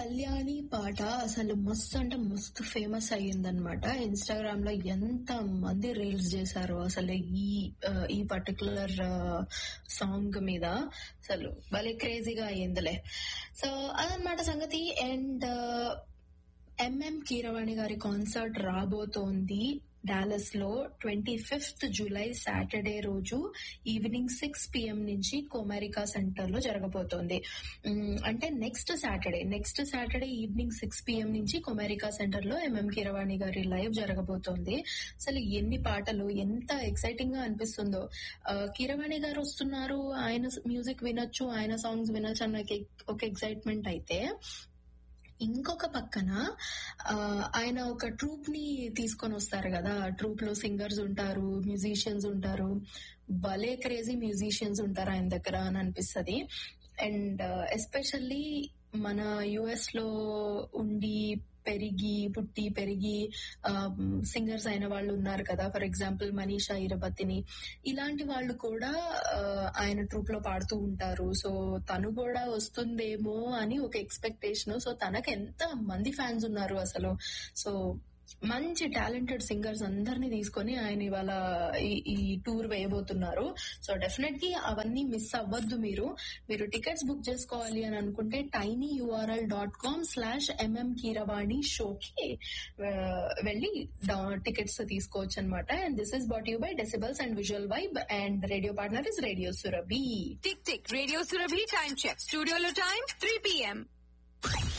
కళ్యాణి పాట అసలు మస్తు అంటే మస్తు ఫేమస్ అయ్యిందనమాట ఇన్స్టాగ్రామ్ లో ఎంత మంది రీల్స్ చేశారు అసలు ఈ ఆ, ఈ పర్టికులర్ సాంగ్ మీద అసలు భలే క్రేజీగా అయ్యిందిలే సో అదనమాట సంగతి అండ్ ఎంఎం కీరవాణి గారి కాన్సర్ట్ రాబోతోంది డాలస్ లో ట్వంటీ ఫిఫ్త్ జూలై సాటర్డే రోజు ఈవినింగ్ సిక్స్ పిఎం నుంచి కోమారికా సెంటర్ లో జరగబోతోంది ఉమ్, అంటే next Saturday next Saturday evening six PM నుంచి కొమారికా సెంటర్ లో ఎంఎం కీరవాణి గారి లైవ్ జరగబోతోంది అసలు ఎన్ని పాటలు ఎంత ఎక్సైటింగ్ గా అనిపిస్తుందో ఆ, కీరవాణి గారు వస్తున్నారు ఆయన మ్యూజిక్ వినొచ్చు ఆయన సాంగ్స్ వినొచ్చు అన్న ఒక ఎక్సైట్మెంట్ అయితే ఇంకొక పక్కన ఆ, ఆయన ఒక ట్రూప్ ని తీసుకొని వస్తారు కదా ట్రూప్ లో సింగర్స్ ఉంటారు మ్యూజిషియన్స్ ఉంటారు భలే క్రేజీ మ్యూజిషియన్స్ ఉంటారు ఆయన దగ్గర అని అనిపిస్తది అండ్ ఎస్పెషల్లీ మన యుఎస్ లో ఉండి పెరిగి పుట్టి పెరిగి సింగర్స్ అయిన వాళ్ళు ఉన్నారు కదా ఫర్ ఎగ్జాంపుల్ మనీషా ఇరబత్తిని ఇలాంటి వాళ్ళు కూడా ఆ, ఆయన ట్రూప్ లో పాడుతూ ఉంటారు సో తను కూడా వస్తుందేమో అని ఒక ఎక్స్పెక్టేషన్ సో తనకు ఎంత మంది ఫ్యాన్స్ ఉన్నారు అసలు సో మంచి టాలెంటెడ్ సింగర్స్ అందరినీ తీసుకొని ఆయన ఇవాళ ఈ- ఈ టూర్ వేయబోతున్నారు సో డెఫినెట్ గా అవన్నీ మిస్ అవ్వద్దు మీరు మీరు టికెట్స్ బుక్ చేసుకోవాలి అని అనుకుంటే tiny URL dot com slash M M Keeravani షోకి వెళ్ళి టికెట్స్ తీసుకోవచ్చు అనమాట and this is brought you by decibels and visual vibe and radio partner is radio Surabhi tick tick radio Surabhi time check స్టూడియోలో టైం త్రీ పిఎం